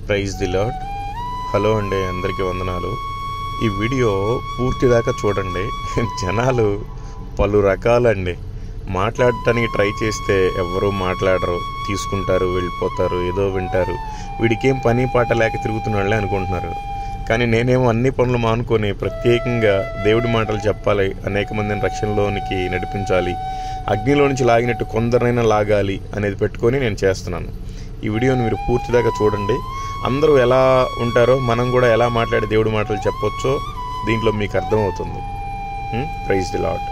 Praise the lord hello అండి అందరికీ వందనాలు ఈ వీడియో పూర్తి దాకా చూడండి జనాలు పలు రకాలండి మాట్లాడటానికి ట్రై చేస్తే ఎవరు మాట్లాడరు తీసుకుంటారు వెళ్ళిపోతారు ఏదో వింటారు వీడికేం పని పాట లేక తిరుగుతున్నాళ్ళే అనుకుంటున్నారు కానీ నేనేమో అన్ని పనులు మానుకొని ప్రత్యేకంగా దేవుడి మాటలు చెప్పాలి అనేక మందిని రక్షణలోనికి నడిపించాలి అగ్నిలో నుంచి లాగినట్టు కొందరైనా లాగాలి అనేది పెట్టుకొని నేను చేస్తున్నాను ఈ వీడియోని మీరు పూర్తిదాకా చూడండి అందరూ ఎలా ఉంటారో మనం కూడా ఎలా మాట్లాడి దేవుడి మాటలు చెప్పొచ్చో దీంట్లో మీకు అర్థమవుతుంది ప్రైజ్ ది లాట్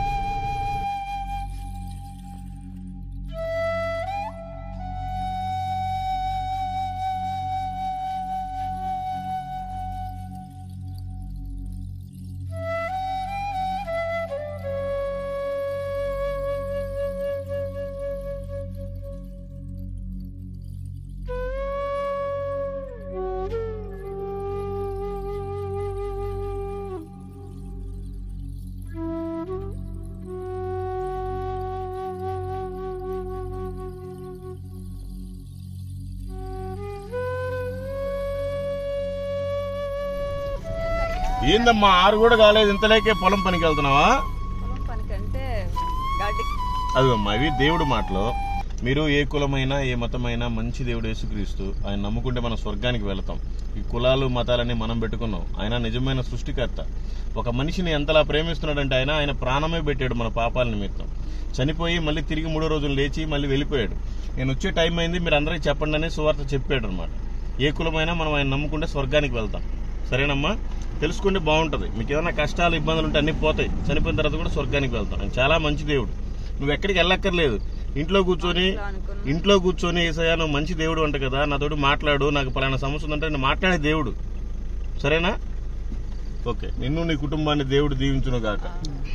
ఏందమ్మా ఆరు కూడా కాలేదు ఇంతలేకే పొలం పనికి వెళ్తున్నావా పొలం పనికంటే గాడి అదిగమ్మా ఇవి దేవుడి మాటలు మీరు ఏ కులమైనా ఏ మతమైనా మంచి దేవుడు యేసుక్రీస్తు ఆయన నమ్ముకుంటే మనం స్వర్గానికి వెళతాం ఈ కులాలు మతాలన్నీ మనం పెట్టుకున్నాం ఆయన నిజమైన సృష్టికర్త ఒక మనిషిని ఎంతలా ప్రేమిస్తున్నాడంటే ఆయన ఆయన ప్రాణమే పెట్టాడు మన పాపాల నిమిత్తం చనిపోయి మళ్ళీ తిరిగి మూడో రోజులు లేచి మళ్ళీ వెళ్ళిపోయాడు నేను వచ్చే టైం అయింది మీరు అందరికీ చెప్పండి అని సువార్త చెప్పాడు అనమాట ఏ కులమైనా మనం ఆయన నమ్ముకుంటే స్వర్గానికి వెళ్తాం సరేనమ్మా తెలుసుకుంటే బాగుంటది మీకు ఏదైనా కష్టాలు ఇబ్బందులు ఉంటే అన్ని పోతాయి చనిపోయిన తర్వాత కూడా స్వర్గానికి వెళ్తాం ఆయన చాలా మంచి దేవుడు నువ్వు ఎక్కడికి వెళ్ళక్కర్లేదు ఇంట్లో కూర్చొని అనుకున్నా. ఇంట్లో కూర్చొని ఏసయ్యా నువ్వు మంచి దేవుడు అంట కదా నాతోటి మాట్లాడు నాకు పలానా సమస్య ఉందంటే నేను మాట్లాడే దేవుడు సరేనా ఓకే నిన్ను నీ కుటుంబాన్ని దేవుడు దీవించును గాక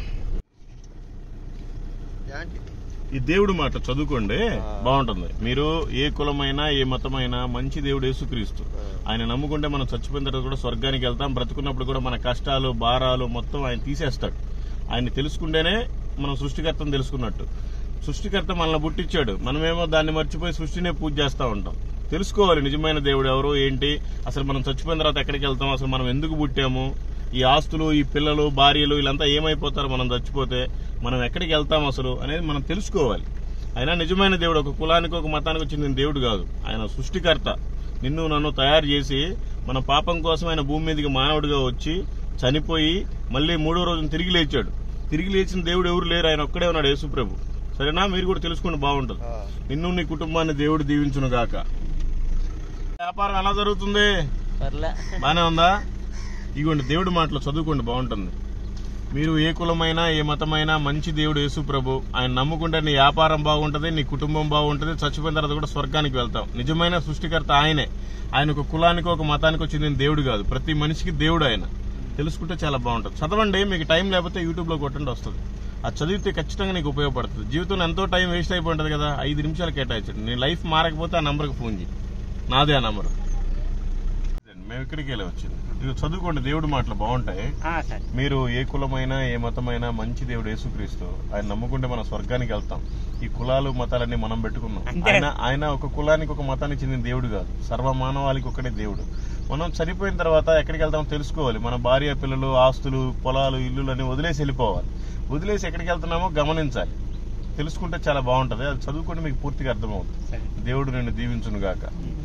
ఈ దేవుడు మాట చదువుకోండి బాగుంటుంది మీరు ఏ కులమైనా ఏ మతమైనా మంచి దేవుడు యేసుక్రీస్తు ఆయన నమ్ముకుంటే మనం చచ్చిపోయిన తర్వాత కూడా స్వర్గానికి వెళ్తాం బ్రతుకున్నప్పుడు కూడా మన కష్టాలు భారాలు మొత్తం ఆయన తీసేస్తాడు ఆయన తెలుసుకుంటేనే మనం సృష్టికర్తను తెలుసుకున్నట్టు సృష్టికర్త మనల్ని పుట్టించాడు మనమేమో దాన్ని మర్చిపోయి సృష్టినే పూజ చేస్తూ ఉంటాం తెలుసుకోవాలి నిజమైన దేవుడు ఎవరు ఏంటి అసలు మనం చచ్చిపోయిన తర్వాత ఎక్కడికి వెళ్తాం అసలు మనం ఎందుకు పుట్టాము ఈ ఆస్తులు ఈ పిల్లలు భార్యలు వీళ్ళంతా ఏమైపోతారు మనం చచ్చిపోతే మనం ఎక్కడికి వెళ్తాం అసలు అనేది మనం తెలుసుకోవాలి ఆయన నిజమైన దేవుడు ఒక కులానికి ఒక మతానికి చెందిన దేవుడు కాదు ఆయన సృష్టికర్త నిన్ను నన్ను తయారు చేసి మన పాపం కోసం ఆయన భూమి మీదకి మానవుడిగా వచ్చి చనిపోయి మళ్ళీ మూడో రోజున తిరిగి లేచాడు తిరిగి లేచిన దేవుడు ఎవరు లేరు ఆయన ఒక్కడే ఉన్నాడు యేసుప్రభు సరేనా మీరు కూడా తెలుసుకుంటే బాగుంటుంది నిన్ను నీ కుటుంబాన్ని దేవుడు దీవించును గాక వ్యాపారం ఎలా జరుగుతుంది పర్లే బానే ఉందా ఇగోండి దేవుడి మాటలు చదువుకోండి బాగుంటుంది మీరు ఏ కులమైనా ఏ మతమైనా మంచి దేవుడు యేసు ప్రభు ఆయన నమ్ముకుంటే నీ వ్యాపారం బాగుంటది నీ కుటుంబం బాగుంటది చచ్చిపోయిన తర్వాత కూడా స్వర్గానికి వెళ్తాం నిజమైన సృష్టికర్త ఆయనే ఆయన ఒక కులానికి ఒక మతానికి చెందిన దేవుడు కాదు ప్రతి మనిషికి దేవుడు ఆయన తెలుసుకుంటే చాలా బాగుంటుంది చదవండి మీకు టైం లేకపోతే యూట్యూబ్ లో కొట్టండి వస్తుంది అది చదివితే ఖచ్చితంగా నీకు ఉపయోగపడుతుంది జీవితంలో ఎంతో టైం వేస్ట్ అయిపోతుంది కదా ఐదు నిమిషాలు కేటాయించండి నీ లైఫ్ మారకపోతే ఆ నంబర్కి ఫోన్ చేయి నాదే ఆ నంబర్ మేము ఇక్కడికి వెళ్ళి వచ్చింది ఇది చదువుకోండి దేవుడి మాటలు బాగుంటాయి సరే మీరు ఏ కులమైనా ఏ మతమైనా మంచి దేవుడు యేసుక్రీస్తు ఆయన నమ్ముకుంటే మనం స్వర్గానికి వెళ్తాం ఈ కులాలు మతాలన్నీ మనం పెట్టుకున్నాం అంతే. ఆయన ఆయన ఒక కులానికి ఒక మతానికి చెందిన దేవుడు కాదు సర్వ మానవాళికి ఒకటే దేవుడు మనం చనిపోయిన తర్వాత ఎక్కడికి వెళ్తామో తెలుసుకోవాలి మన భార్య పిల్లలు ఆస్తులు పొలాలు ఇల్లులు అన్ని వదిలేసి వెళ్ళిపోవాలి వదిలేసి ఎక్కడికి వెళ్తున్నామో గమనించాలి తెలుసుకుంటే చాలా బాగుంటది అది చదువుకుంటే మీకు పూర్తిగా అర్థమవుతుంది సరే దేవుడు నిన్ను దీవించును గాక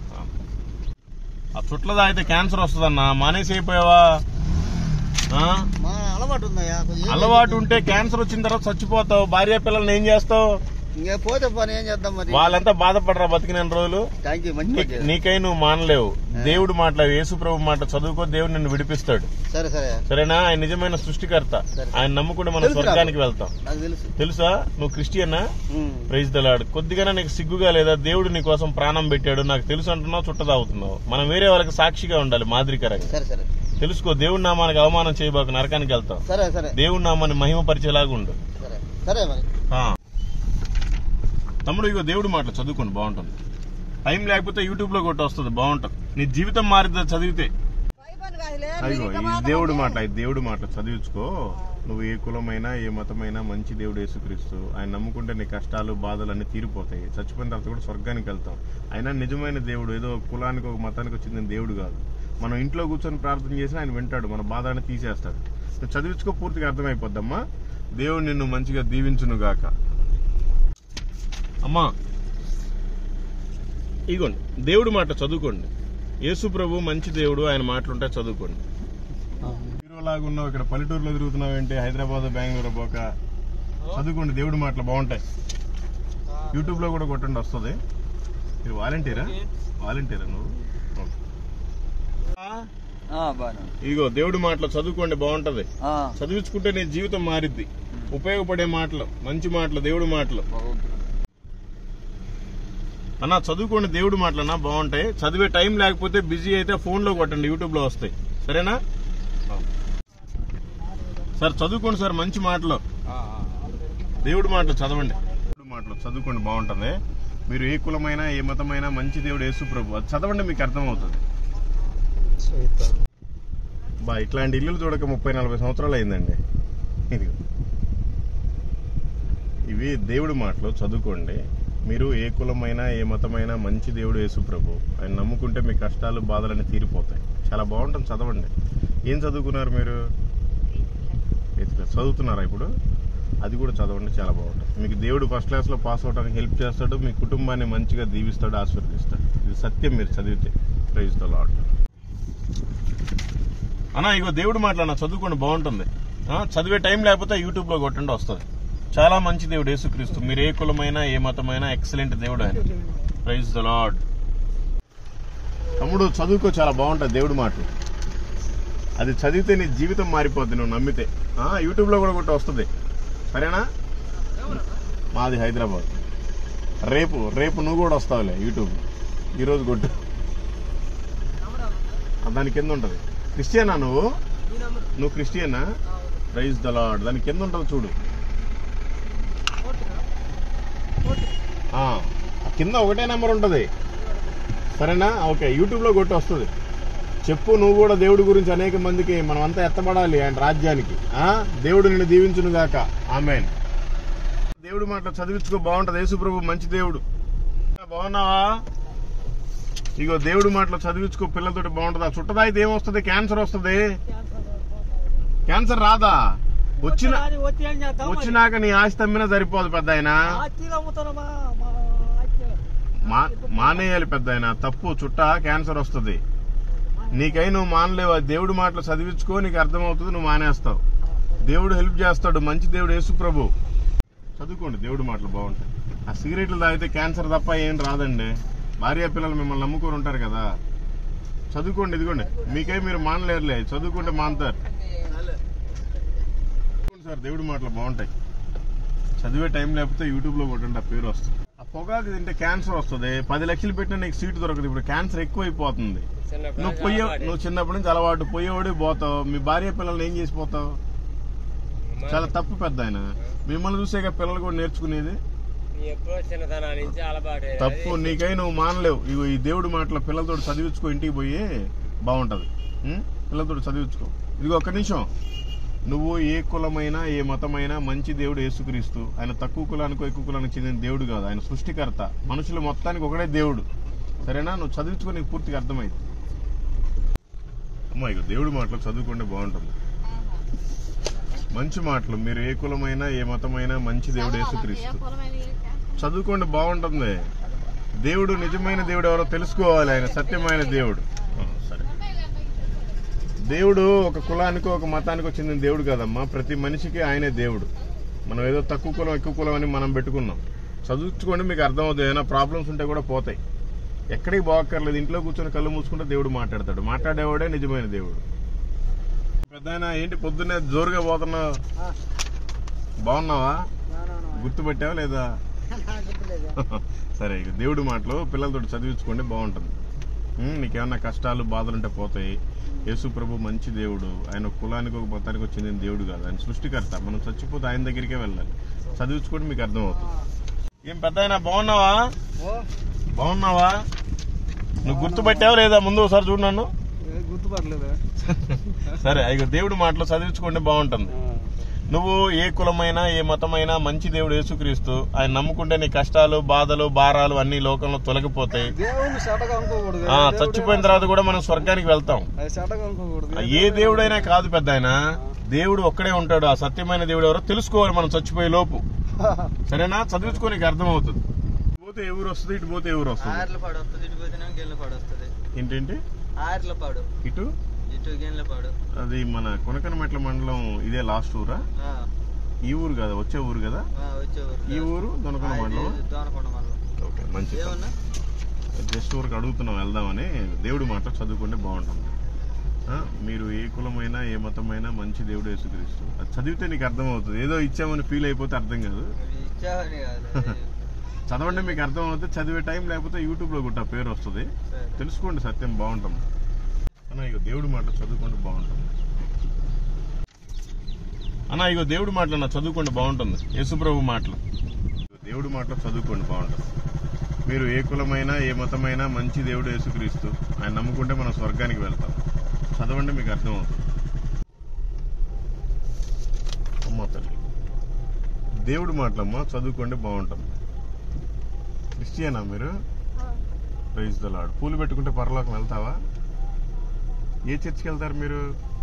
ఆ చుట్ల తాగితే క్యాన్సర్ వస్తుందన్నా మానేసి అయిపోయావా ఆ? మా అలవాటు ఉందయ్యా కొంచెం ఏం అలవాటు ఉంటే క్యాన్సర్ వచ్చిన తర్వాత చచ్చిపోతావు భార్య పిల్లల్ని ఏం చేస్తావు ఇంకా పోతే పని ఏం చేద్దాం మరి వాళ్ళంతా బాధపడరా బతికిన రోజులు థ్యాంక్ యూ మంచి నీ- పని చేశారు. నీకై నువ్వు మానలేవు దేవుడు మాట యేసు ప్రభు మాట చదువుకో దేవుడు నిన్ను విడిపిస్తాడు సరే సరే సరేనా ఆయన నిజమైన సృష్టికర్త సరే. ఆయన నమ్ముకుంటే మనం తెలుసు నాకు. స్వర్గానికి వెళ్తాం నాకు తెలుసు తెలుసా నువ్వు క్రిస్టియన్నా ఉమ్. ప్రైజ్ దలాడు కొద్దిగా నీకు సిగ్గుగా లేదా దేవుడు నీ కోసం ప్రాణం పెట్టాడు నాకు తెలుసు అంటున్నావు చుట్టదావుతున్నావు మనం వేరే వాళ్ళకి సాక్షిగా ఉండాలి మాదిరికరంగా సరే సరే తెలుసుకో దేవుడి నామానికి అవమానం చేయబాకు నరకానికి వెళ్తాం సరే సరే దేవుడి నామాన్ని మహిమ పరిచేలాగా ఉండు సరే సరే మరి ఆ. తమ్ముడు ఇగో దేవుడి మాటలు చదువుకోండి బాగుంటుంది టైం లేకపోతే యూట్యూబ్ లో కొట్టి వస్తుంది బాగుంటుంది నీ జీవితం మారిద్దా చదివితే పై పనిగా అదిగో ఈ దేవుడు మాట ఈ దేవుడు మాట చదివించుకో నువ్వు ఏ కులమైనా ఏ మతమైనా మంచి దేవుడు యేసుక్రీస్తు ఆయన నమ్ముకుంటే నీ కష్టాలు బాధలు అన్ని తీరిపోతాయి చచ్చిపోయిన తర్వాత కూడా స్వర్గానికి వెళ్తాం అయినా నిజమైన దేవుడు ఏదో ఒక కులానికి ఒక మతానికి వచ్చింది దేవుడు కాదు మనం ఇంట్లో కూర్చొని ప్రార్థన చేసినా ఆయన వింటాడు మన బాధని తీసేస్తాడు నువ్వు చదివించుకో పూర్తిగా అర్థమైపోద్దమ్మా దేవుడు నిన్ను మంచిగా దీవించును గాక అమ్మా ఇగోండి దేవుడి మాట చదువుకోండి యేసు ప్రభు మంచి దేవుడు ఆయన మాటలుంటే చదువుకోండి హీరోలాగా ఉన్నావు ఇక్కడ పల్లెటూరులో తిరుగుతున్నావు ఏంటి హైదరాబాద్ బెంగళూరు పోక చదువుకోండి దేవుడి మాటలు బాగుంటాయి యూట్యూబ్ లో కూడా కొట్టండి వస్తుంది మీరు వాలంటీరా వాలంటీరా నువ్వు ఓకే. బాగా ఇగో దేవుడి మాటలు చదువుకోండి బాగుంటది చదివించుకుంటే నీ జీవితం మారిద్ది ఉపయోగపడే మాటలు మంచి మాటలు దేవుడి మాటలు అన్న చదువుకోండి దేవుడి మాటలన్నా బాగుంటాయి చదివే టైం లేకపోతే బిజీ అయితే ఫోన్ లో కొట్టండి యూట్యూబ్ లో వస్తాయి సరేనా సార్ చదువుకోండి సార్ మంచి మాటలు దేవుడి మాటలు చదవండి దేవుడి మాటలు చదువుకోండి బాగుంటుంది మీరు ఏ కులమైనా ఏ మతమైనా మంచి దేవుడు యేసు ప్రభు అది చదవండి మీకు అర్థమవుతుంది బా ఇట్లాంటి ఇల్లులు చూడక ముప్పై నలభై సంవత్సరాలు అయిందండి ఇదిగో. ఇవి దేవుడి మాటలు చదువుకోండి మీరు ఏ కులమైనా ఏ మతమైనా మంచి దేవుడు యేసు ప్రభు ఆయన నమ్ముకుంటే మీ కష్టాలు బాధలన్నీ తీరిపోతాయి చాలా బాగుంటుంది చదవండి ఏం చదువుకున్నారు మీరు ఎయిత్ క్లాస్ చదువుతున్నారా ఇప్పుడు అది కూడా చదవండి చాలా బాగుంటుంది మీకు దేవుడు ఫస్ట్ క్లాస్ లో పాస్ అవడానికి హెల్ప్ చేస్తాడు మీ కుటుంబాన్ని మంచిగా దీవిస్తాడు ఆశీర్వదిస్తాడు ఇది సత్యం మీరు చదివితే ప్రైజ్ ద లాడ్ అన్న ఇగో దేవుడు మాట్లాడిన చదువుకోండి బాగుంటుంది ఆ, చదివే టైం లేకపోతే యూట్యూబ్ లో కొట్టండి వస్తుంది చాలా మంచి దేవుడు యేసుక్రీస్తు మీరు ఏ కులమైనా ఏ మతమైనా ఎక్సలెంట్ దేవుడు ఆయన ప్రైజ్ ద లాడ్ తమ్ముడు చదువుకో చాలా బాగుంటుంది దేవుడి మాటలు అది చదివితే నీ జీవితం మారిపోద్ది నువ్వు నమ్మితే ఆ, యూట్యూబ్ లో కూడా కొట్టి వస్తుంది సరేనా మాది హైదరాబాద్ రేపు రేపు నువ్వు కూడా వస్తావులే యూట్యూబ్ ఈరోజు కొట్టు ఆ, దాని కింద ఉంటది క్రిస్టియనా నువ్వు నువ్వు క్రిస్టియనా ప్రైజ్ ద లాడ్ దాని కింద ఉంటుంది చూడు ఆ, ఆ కింద ఒకటే నెంబర్ ఉంటది సరేనా ఓకే యూట్యూబ్ లో కొట్టి వస్తుంది చెప్పు నువ్వు కూడా దేవుడి గురించి అనేక మందికి మనం అంతా ఎత్తబడాలి ఆయన రాజ్యానికి ఆ దేవుడు నిన్ను దీవించును గాక ఆమెన్ దేవుడి మాట చదివించుకో బాగుంటది యేసుప్రభు మంచి దేవుడు బాగున్నావా ఇగో దేవుడి మాటలు చదివించుకో పిల్లలతోటి బాగుంటుందా చుట్టదాయితే ఏమొస్తుంది క్యాన్సర్ వస్తుంది క్యాన్సర్ రాదా వచ్చిన వచ్చినాక నీ ఆస్తి అమ్మినా సరిపోదు పెద్ద ఆయన మా- మానేయాలి పెద్ద ఆయన తప్పు చుట్ట క్యాన్సర్ వస్తుంది నీకై నువ్వు మానలేవు ఆ దేవుడి మాటలు చదివించుకో నీకు అర్థమవుతుంది నువ్వు మానేస్తావు దేవుడు హెల్ప్ చేస్తాడు మంచి దేవుడు యేసు ప్రభు చదువుకోండి దేవుడి మాటలు బాగుంటాయి ఆ సిగరెట్లు తాగితే క్యాన్సర్ తప్ప ఏం రాదండి భార్య పిల్లలు మిమ్మల్ని నమ్ముకొని ఉంటారు కదా చదువుకోండి ఇదిగోండి మీకై మీరు మానలేరులే చదువుకుంటే మానుతారు చదువుకోండి సార్ దేవుడి మాటలు బాగుంటాయి చదివే టైం లేకపోతే యూట్యూబ్ లో కొట్టండి ఆ పేరు వస్తుంది ఆ పొగాకు తింటే క్యాన్సర్ వస్తుంది పది లక్షలు పెట్టినా నీకు సీట్ దొరకదు ఇప్పుడు క్యాన్సర్ ఎక్కువైపోతుంది నువ్వు పొయ్యే నువ్వు చిన్నప్పటి నుంచి అలవాటు పోయేవాడి పోతావు మీ భార్య పిల్లల్ని ఏం చేసిపోతావు చాలా తప్పు పెద్ద ఆయన మిమ్మల్ని చూసేగా పిల్లలు కూడా నేర్చుకునేది ఎప్పుడో చిన్నతనా నుంచి అలవాటు తప్పు నీకై నువ్వు మానలేవు ఇగో ఈ దేవుడి మాటలు పిల్లలతో చదివించుకో ఇంటికి పోయి బాగుంటది ఉం? పిల్లలతో చదివించుకో ఇదిగో ఒక్క నిమిషం నువ్వు ఏ కులమైనా ఏ మతమైనా మంచి దేవుడు యేసుక్రీస్తు ఆయన తక్కువ కులానికో ఎక్కువ కులానికి చెందిన దేవుడు కాదు ఆయన సృష్టికర్త మనుషులు మొత్తానికి ఒకడే దేవుడు సరేనా నువ్వు చదివించుకో నీకు పూర్తిగా అర్థమైంది అమ్మా ఇక దేవుడి మాటలు చదువుకుంటే బాగుంటుంది మంచి మాటలు మీరు ఏ కులమైనా ఏ మతమైనా మంచి దేవుడు యేసుక్రీస్తు చదువుకోండి బాగుంటుంది దేవుడు నిజమైన దేవుడు ఎవరో తెలుసుకోవాలి ఆయన సత్యమైన దేవుడు ఆ, సరే దేవుడు ఒక కులానికో ఒక మతానికో చెందిన దేవుడు కదమ్మా ప్రతి మనిషికి ఆయనే దేవుడు మనం ఏదో తక్కువ కులం ఎక్కువ కులం అని మనం పెట్టుకున్నాం చదువుకోండి మీకు అర్థమవుతుంది ఏదైనా ప్రాబ్లమ్స్ ఉంటే కూడా పోతాయి ఎక్కడికి పోక్కర్లేదు ఇంట్లో కూర్చొని కళ్ళు మూసుకుంటే దేవుడు మాట్లాడతాడు మాట్లాడేవాడే నిజమైన దేవుడు పెద్ద ఏంటి పొద్దున్నే జోరుగా పోతున్నావు బాగున్నావా గుర్తుపెట్టావా లేదా సరే ఇక దేవుడి మాటలు పిల్లలతో చదివించుకోండి బాగుంటుంది ఉం, నీకేమన్నా కష్టాలు బాధలు ఉంటే పోతాయి యేసు ప్రభు మంచి దేవుడు ఆయన ఒక కులానికి ఒక మతానికి చెందిన దేవుడు కాదు ఆయన సృష్టికర్త మనం చచ్చిపోతే ఆయన దగ్గరికే వెళ్ళాలి చదివించుకోండి మీకు అర్థమవుతుంది ఏం పెద్ద ఆయన బాగున్నావా బాగున్నావా నువ్వు గుర్తుపెట్టావా లేదా ముందు ఒకసారి చూడు నన్ను గుర్తుపట్టలేదా సరే ఇక దేవుడి మాటలు చదివించుకుంటే బాగుంటుంది నువ్వు ఏ కులమైనా ఏ మతమైనా మంచి దేవుడు యేసుక్రీస్తు ఆయన నమ్ముకుంటే నీ కష్టాలు బాధలు భారాలు అన్ని లోకంలో తొలగిపోతాయి దేవుని చెడ్డగా అనుకోకూడదు ఆ చచ్చిపోయిన తర్వాత కూడా మనం స్వర్గానికి వెళ్తాం అది చెడ్డగా అనుకోకూడదు ఏ దేవుడైనా కాదు పెద్ద ఆయన దేవుడు ఒక్కడే ఉంటాడు ఆ సత్యమైన దేవుడు ఎవరో తెలుసుకోవాలి మనం చచ్చిపోయే లోపు సరేనా చదివించుకో నీకు అర్థమవుతుంది ఇటు పోతే ఎవరు వస్తుంది ఇటు పోతే ఎవరు వస్తుంది ఆర్లపాడు వస్తుంది ఇటు పోతే గెల్లపాడు వస్తుంది ఏంటంటే ఆర్లపాడు ఇటు ఇటు గెల్లపాడు అది మన కొనకనమెట్ల మండలం ఇదే లాస్ట్ ఊరా ఈ ఊరు కదా వచ్చే ఊరు కదా వచ్చేవారు ఈ ఊరు దొనకొండ మండలం దోనకొండ మళ్ళీ ఓకే మంచి ఏమన్నా జస్ట్ ఊరికి అడుగుతున్నాం వెళ్దామని దేవుడి మాట చదువుకుంటే బాగుంటుంది ఆ, మీరు ఏ కులమైనా ఏ మతమైనా మంచి దేవుడు యేసుక్రీస్తు అది చదివితే నీకు అర్థమవుతుంది ఏదో ఇచ్చామని ఫీల్ అయిపోతే అర్థం కాదు అది ఇచ్చావని కాదు చదవండి మీకు అర్థం అవుతుంది చదివే టైం లేకపోతే యూట్యూబ్లో కూడా పేరు వస్తుంది సరే. తెలుసుకోండి సత్యం బాగుంటుంది అన్న ఇక దేవుడి మాట చదువుకుంటే బాగుంటుంది అన్న ఇగో దేవుడి మాటలు అన్న చదువుకోండి బాగుంటుంది యేసుప్రభు మాటలు దేవుడి మాటలు చదువుకోండి బాగుంటుంది మీరు ఏ కులమైనా ఏ మతమైనా మంచి దేవుడు యేసుక్రీస్తు ఆయన నమ్ముకుంటే మనం స్వర్గానికి వెళ్తాం చదవండి మీకు అర్థమవుతుంది అమ్మ తల్లి దేవుడి మాటలమ్మా చదువుకోండి బాగుంటుంది క్రిస్టియనా మీరు ప్రైజ్ ద లాడ్ పూలు పెట్టుకుంటే పరలోకం వెళ్తావా ఏ చర్చికి వెళ్తారు మీరు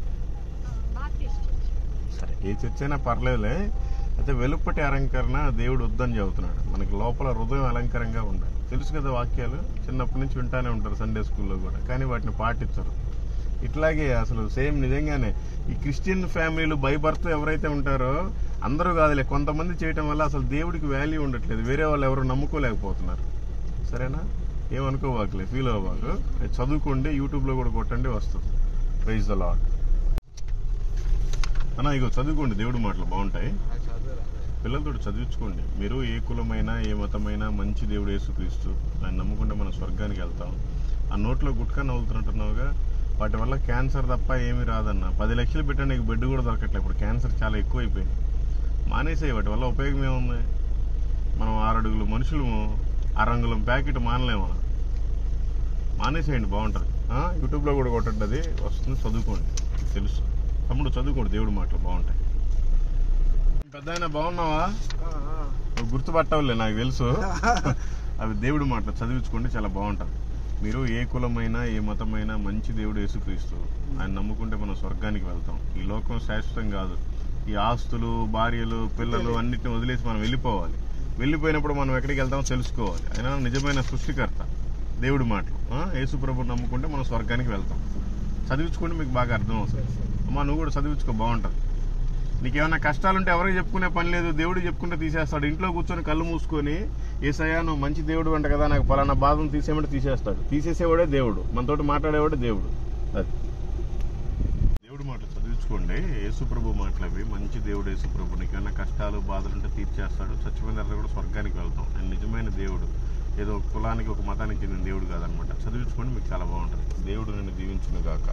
సరే ఏ చర్చ్ అయినా పర్లేదులే అయితే వెలుపటి అలంకరణ దేవుడు వద్దని చెబుతున్నాడు మనకి లోపల హృదయం అలంకారంగా ఉండాలి తెలుసు కదా వాక్యాలు చిన్నప్పటి నుంచి వింటానే ఉంటారు సండే స్కూల్లో కూడా కానీ వాటిని పాటించరు ఇట్లాగే అసలు సేమ్ నిజంగానే ఈ క్రిస్టియన్ ఫ్యామిలీలు బై బర్త్ ఎవరైతే ఉంటారో అందరూ కాదులే కొంతమంది చేయటం వల్ల అసలు దేవుడికి వాల్యూ ఉండట్లేదు వేరే వాళ్ళు ఎవరు నమ్ముకోలేకపోతున్నారు సరేనా ఏమనుకోవాకలే ఫీల్ అవ్వకు అది చదువుకోండి యూట్యూబ్లో కూడా కొట్టండి వస్తుంది ప్రైజ్ ద లాడ్ అన్న ఇగో చదువుకోండి దేవుడి మాటలు బాగుంటాయి పిల్లలతో చదివించుకోండి మీరు ఏ కులమైనా ఏ మతమైనా మంచి దేవుడు యేసుక్రీస్తు ఆయన నమ్ముకుంటే మనం స్వర్గానికి వెళ్తాం ఆ నోట్లో గుట్కా నవ్వుతున్నట్టున్నావుగా వాటి వల్ల క్యాన్సర్ తప్ప ఏమీ రాదన్న పది లక్షలు పెట్టా నీకు బెడ్ కూడా దొరకట్లేదు ఇప్పుడు క్యాన్సర్ చాలా ఎక్కువైపోయింది మానేసాయి వాటి వల్ల ఉపయోగం ఏముంది మనం ఆరు అడుగులు మనుషులు అరంగులం ప్యాకెట్ మానలేము మానేసేయండి బాగుంటుంది ఆ, యూట్యూబ్లో కూడా కొట్టండి అది వస్తుంది చదువుకోండి తెలుసు తమ్ముడు చదువుకోండి దేవుడి మాటలు బాగుంటాయి పెద్ద ఆయన బాగున్నావా నువ్వు గుర్తుపట్టవులే నాకు తెలుసు అవి దేవుడి మాటలు చదివించుకోండి చాలా బాగుంటుంది మీరు ఏ కులమైనా ఏ మతమైనా మంచి దేవుడు యేసుక్రీస్తు ఆయన నమ్ముకుంటే మనం స్వర్గానికి వెళ్తాం ఈ లోకం శాశ్వతం కాదు ఈ ఆస్తులు భార్యలు పిల్లలు అన్నిటిని వదిలేసి మనం వెళ్ళిపోవాలి వెళ్ళిపోయినప్పుడు మనం ఎక్కడికి వెళ్తామో తెలుసుకోవాలి ఆయన నిజమైన సృష్టికర్త దేవుడి మాటలు ఆ, యేసు ప్రభు నమ్ముకుంటే మనం స్వర్గానికి వెళ్తాం చదివించుకుంటే మీకు బాగా అర్థం అవుతుంది అమ్మా నువ్వు కూడా చదివించుకో బాగుంటుంది నీకేమైనా కష్టాలుంటే ఎవరికి చెప్పుకునే పని లేదు దేవుడు చెప్పుకుంటే తీసేస్తాడు ఇంట్లో కూర్చొని కళ్ళు మూసుకొని ఏసయ్యా నువ్వు మంచి దేవుడు అంట కదా నాకు పలానా బాధను తీసేయమంటే తీసేస్తాడు తీసేసేవాడే దేవుడు మనతోటి మాట్లాడేవాడే దేవుడు అది దేవుడి మాటలు చదివించుకోండి యేసుప్రభు మాటలు అవి మంచి దేవుడు యేసుప్రభు నీకేమైనా కష్టాలు బాధలుంటే తీర్చేస్తాడు చచ్చిపోయిన తర్వాత కూడా స్వర్గానికి వెళ్తాం ఆయన నిజమైన దేవుడు ఏదో ఒక కులానికి ఒక మతానికి చెందిన దేవుడు కాదనమాట చదివించుకోండి మీకు చాలా బాగుంటుంది దేవుడు నిన్ను దీవించును గాక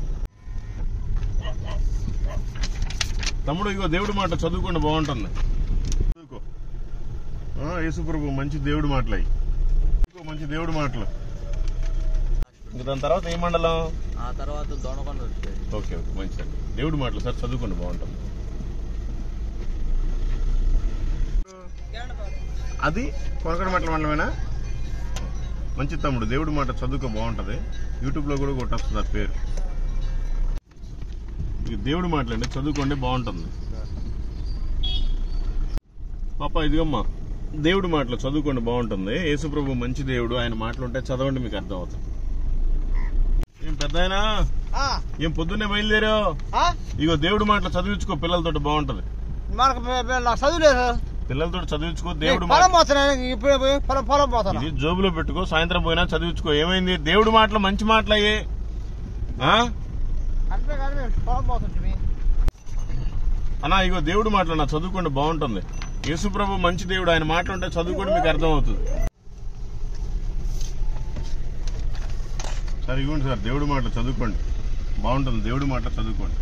తమ్ముడు ఇగో దేవుడి మాట చదువుకోండి బాగుంటుంది చదువుకో ఆ, యేసుప్రభు మంచి దేవుడి మాటలు అయ్యి చదువుకో, మంచి దేవుడి మాటలు ఇంక దాని తర్వాత ఏ మండలం ఆ తర్వాత దొనకొండ వచ్చాయి ఓకే ఓకే మంచిదండి దేవుడి మాటలు సార్ చదువుకోండి బాగుంటుంది అది కొనకడ మాటల మండలమేనా మంచి తమ్ముడు దేవుడి మాట చదువుకో బాగుంటది యూట్యూబ్ లో కూడా కొట్టొస్తుంది ఆ పేరు ఇది దేవుడి మాటలండి చదువుకోండి బాగుంటుంది పాప ఇదిగమ్మా దేవుడి మాటలు చదువుకోండి బాగుంటుంది యేసుప్రభు మంచి దేవుడు ఆయన మాటలు ఉంటే చదవండి మీకు అర్థం అవుతుంది ఏం పెద్ద ఏం పొద్దున్నే బయలుదేరావు ఇగో దేవుడి మాటలు చదివించుకో పిల్లలతో బాగుంటది మనకు నాకు చదువులేదు పిల్లలతో చదివించుకో దేవుడు పొలం పోతాను ఇప్పుడు పోయి పొలం పొలం పోతాను ఇది జోబులో పెట్టుకో సాయంత్రం పోయినా చదివించుకో ఏమైంది దేవుడి మాటలు మంచి మాటలు అయ్యే ఆ? అంటే కానీ పొలం పోతుంటే అన్నా ఇగో దేవుడి మాటలు నా చదువుకోండి బాగుంటుంది యేసుప్రభు మంచి దేవుడు ఆయన మాటలుంటే చదువుకోండి మీకు అర్థం అవుతుంది సరే ఇవ్వండి సార్ దేవుడి మాటలు చదువుకోండి బాగుంటుంది దేవుడి మాటలు చదువుకోండి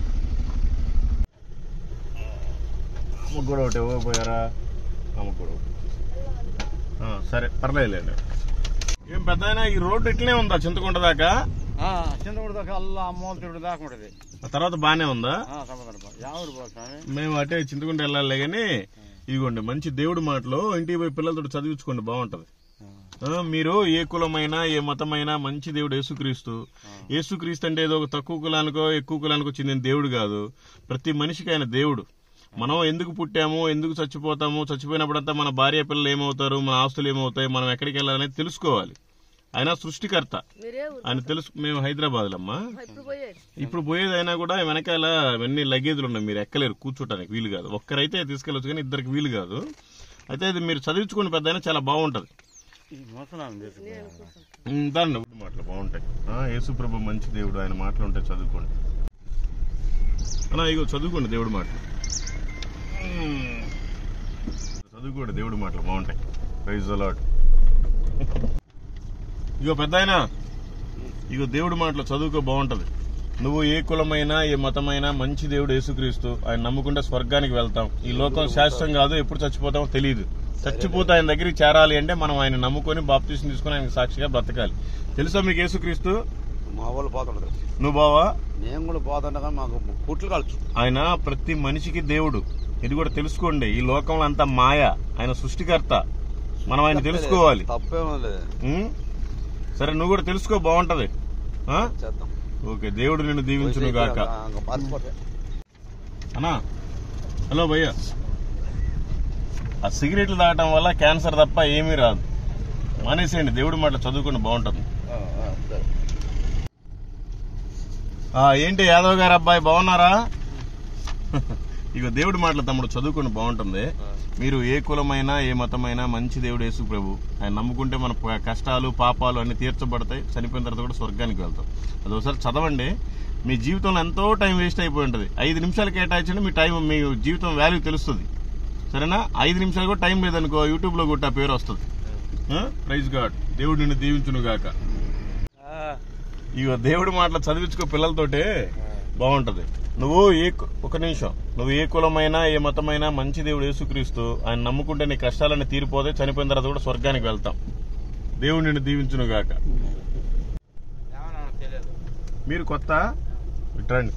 అమ్మకు కూడా ఒకటి ఇవ్వకపోయారా అమ్మకు కూడా ఒకటి. ఆ, సరే పర్లేదులేండి ఏం పెద్ద ఈ రోడ్డు ఇట్లనే ఉందా చింతకుంట దాకా చింతకుడు దాకా అల్లా అమ్మోలు తిరుడు దాకా ఉంటుంది ఆ తర్వాత బానే ఉందా సమాధానం యావుడు పోతాను మేము అటే చింతకుంట వెళ్ళాలి కానీ ఇదిగోండి మంచి దేవుడి మాటలు ఇంటికి పోయి పిల్లలతో చదివించుకోండి బాగుంటది ఆ, మీరు ఏ కులమైనా ఏ మతమైనా మంచి దేవుడు యేసుక్రీస్తు యేసుక్రీస్తు అంటే ఏదో ఒక తక్కువ కులానికో ఎక్కువ కులానికో చెందిన దేవుడు కాదు ప్రతి మనిషికి ఆయన దేవుడు మనం ఎందుకు పుట్టాము ఎందుకు చచ్చిపోతాము చచ్చిపోయినప్పుడంతా మన భార్య పిల్లలు ఏమవుతారు మన ఆస్తులు ఏమవుతాయి మనం ఎక్కడికి వెళ్ళాలనేది తెలుసుకోవాలి ఆయన సృష్టికర్త మీరే ఊరు ఆయన తెలుసు మేము హైదరాబాద్ అమ్మా ఇప్పుడు పోయేది ఇప్పుడు పోయేది అయినా కూడా వెనకాల అవన్నీ లగేజ్లు ఉన్నాయి మీరు ఎక్కలేరు కూర్చోటానికి వీలు కాదు ఒక్కరైతే తీసుకెళ్ళొచ్చు కానీ ఇద్దరికి వీలు కాదు అయితే ఇది మీరు చదివించుకుని పెద్ద అయినా చాలా బాగుంటది మోసనాలు ఉమ్, దాన్ని దేవుడి మాటలు బాగుంటాయి ఆ, యేసుప్రభు మంచి దేవుడు ఆయన మాటలు ఉంటాయి చదువుకోండి అన్నా ఇగో చదువుకోండి దేవుడి మాటలు ఉమ్. చదువుకోండి దేవుడి మాటలు బాగుంటాయి ప్రైజ్ అలాట్ ఇగో పెద్ద ఇగో దేవుడి మాటలు చదువుకో బాగుంటది నువ్వు ఏ కులమైనా ఏ మతమైనా మంచి దేవుడు యేసుక్రీస్తు ఆయన నమ్ముకుంటే స్వర్గానికి వెళ్తాం ఈ లోకం శాశ్వతం కాదు ఎప్పుడు చచ్చిపోతామో తెలియదు చచ్చిపోతే ఆయన దగ్గరికి చేరాలి అంటే మనం ఆయన నమ్ముకొని బాప్తీసం తీసుకుని ఆయనకు సాక్షిగా బ్రతకాలి తెలుసా మీకు యేసుక్రీస్తు మా వాళ్ళు పోతుండదు నువ్వు బావా మేము కూడా పోతుండగా మాకు పుట్లు కలుచు ఆయన ప్రతి మనిషికి దేవుడు ఇది కూడా తెలుసుకోండి ఈ లోకంలో అంతా మాయ ఆయన సృష్టికర్త మనం ఆయన తెలుసుకోవాలి తప్పేమో లేదు ఉం? సరే నువ్వు కూడా తెలుసుకో బాగుంటది ఆ? చేద్దాం ఓకే దేవుడు నిన్ను దీవించును గాక మర్చిపోతే అన్నా హలో భయ్య ఆ సిగరెట్లు తాగటం వల్ల క్యాన్సర్ తప్ప ఏమీ రాదు మానేసేయండి దేవుడి మాట చదువుకుని బాగుంటుంది ఆ, ఏంటి యాదవ్ గారు అబ్బాయి బాగున్నారా ఇక దేవుడి మాటలు తమ్ముడు చదువుకుని బాగుంటుంది మీరు ఏ కులమైనా ఏ మతమైనా మంచి దేవుడు యేసు ప్రభు ఆయన నమ్ముకుంటే మన ప- కష్టాలు పాపాలు అన్ని తీర్చబడతాయి చనిపోయిన తర్వాత కూడా స్వర్గానికి వెళ్తాం అది ఒకసారి చదవండి మీ జీవితంలో ఎంతో టైం వేస్ట్ అయిపోయి ఉంటుంది ఐదు నిమిషాలు కేటాయించండి మీ టైం మీ జీవితం వాల్యూ తెలుస్తుంది సరేనా ఐదు నిమిషాలు కూడా టైం లేదనుకో యూట్యూబ్ లో కొట్ట పేరు వస్తుంది ప్రైజ్ గాడ్ దేవుడు నిన్ను దీవించును గాక ఇగో దేవుడి మాటలు చదివించుకో పిల్లలతోటే బాగుంటది నువ్వు ఏ కు- ఒక నిమిషం నువ్వు ఏ కులమైనా ఏ మతమైనా మంచి దేవుడు యేసుక్రీస్తు ఆయన నమ్ముకుంటే నీ కష్టాలన్నీ తీరిపోతే చనిపోయిన తర్వాత కూడా స్వర్గానికి వెళ్తాం దేవుడు నిన్ను దీవించును గాక తెలియదు మీరు కొత్త ఇట్రండి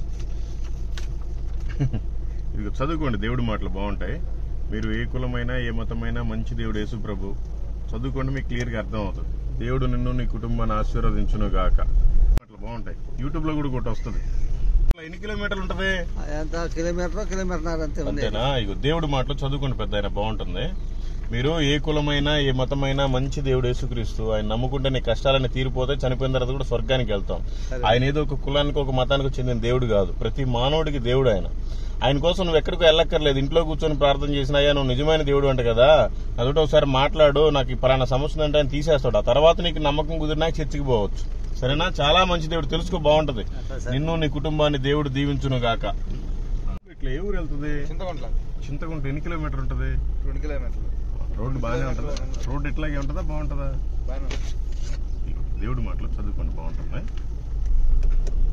ఇది చదువుకోండి దేవుడి మాటలు బాగుంటాయి మీరు ఏ కులమైనా ఏ మతమైనా మంచి దేవుడు యేసు ప్రభు చదువుకోండి మీకు క్లియర్ గా అర్థం అవుతుంది దేవుడు నిన్ను నీ కుటుంబాన్ని ఆశీర్వదించును గాక మాటలు బాగుంటాయి యూట్యూబ్ లో కూడా ఒకటి వస్తుంది ఎన్ని కిలోమీటర్లు ఉంటది ఎంత కిలోమీటర్ కిలోమీటర్ అంతే ఉంది అంతేనా ఇగో దేవుడి మాటలు చదువుకోండి పెద్ద ఆయన బాగుంటుంది మీరు ఏ కులమైనా ఏ మతమైనా మంచి దేవుడు యేసుక్రీస్తు ఆయన నమ్ముకుంటే నీ కష్టాలన్నీ తీరిపోతే చనిపోయిన తర్వాత కూడా స్వర్గానికి వెళ్తాం ఆయన ఏదో ఒక కులానికి ఒక మతానికి చెందిన దేవుడు కాదు ప్రతి మానవుడికి దేవుడు ఆయన ఆయన కోసం నువ్వు ఎక్కడికి వెళ్ళక్కర్లేదు ఇంట్లో కూర్చొని ప్రార్థన చేసినాయా నువ్వు నిజమైన దేవుడు అంట కదా అదొకటి ఒకసారి మాట్లాడు నాకు ఈ పలానా సమస్య ఉందంటే ఆయన తీసేస్తాడు ఆ తర్వాత నీకు నమ్మకం కుదిరినాక చర్చికి పోవచ్చు సరేనా చాలా మంచి దేవుడు తెలుసుకో బాగుంటది నిన్ను నీ కుటుంబాన్ని దేవుడు దీవించును గాక ఇట్లా ఏ ఊరు వెళ్తుంది చింతకుంట్ల చింతకుంట ఎన్ని కిలోమీటర్ ఉంటది రెండు కిలోమీటర్లు రోడ్డు బాగానే ఉంటుందా రోడ్డు ఇట్లాగే ఉంటుందా బాగుంటుందా బాగానే ఉంది. దేవుడి మాటలు చదువుకొని బాగుంటుంది